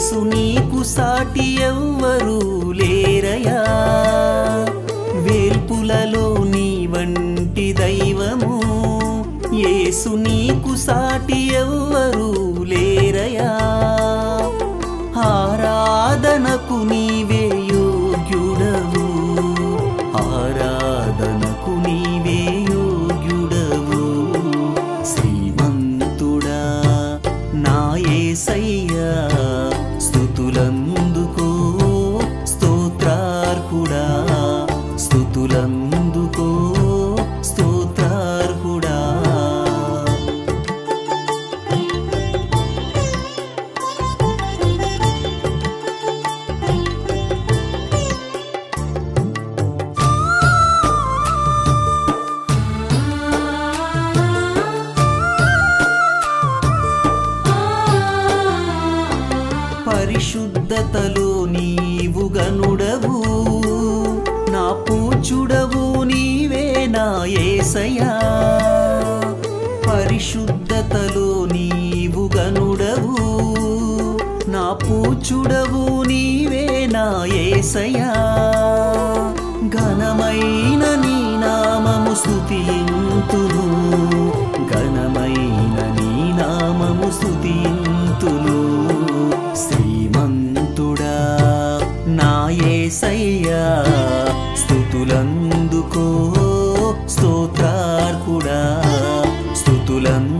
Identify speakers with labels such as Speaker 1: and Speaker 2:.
Speaker 1: యేసు నీకు సాటి ఎవ్వరు లేరయా వేల్పులలో నీ వంటి దైవము యేసు నీకు సాటి ఎవ్వరు లేరయా ఆరాధనకు నీవే యోగ్యుడవు ఆరాధనకు నీవే యోగ్యుడవు శ్రీమంతుడా నా యేసయ్యా స్థుతులందుకో స్తోత్రార్హుడా స్థుతులందుకో స్తోత్రార్హుడా పరిశుద్ధతలో నీవు గనుడవు నా పూచుడవు నీవే నా ఏసయా పరిశుద్ధతలో నీవు గనుడవు నా పూచుడవు నీవే నా ఏసయా ఘనమైన నీ నామము స్తుతింతును ఘనమైన నీ నామము స్తుతింతును శ్రీమంతుడా నా యేసయ్యా స్థుతులందుకో స్తోత్రార్కుడా స్థుతులందుకో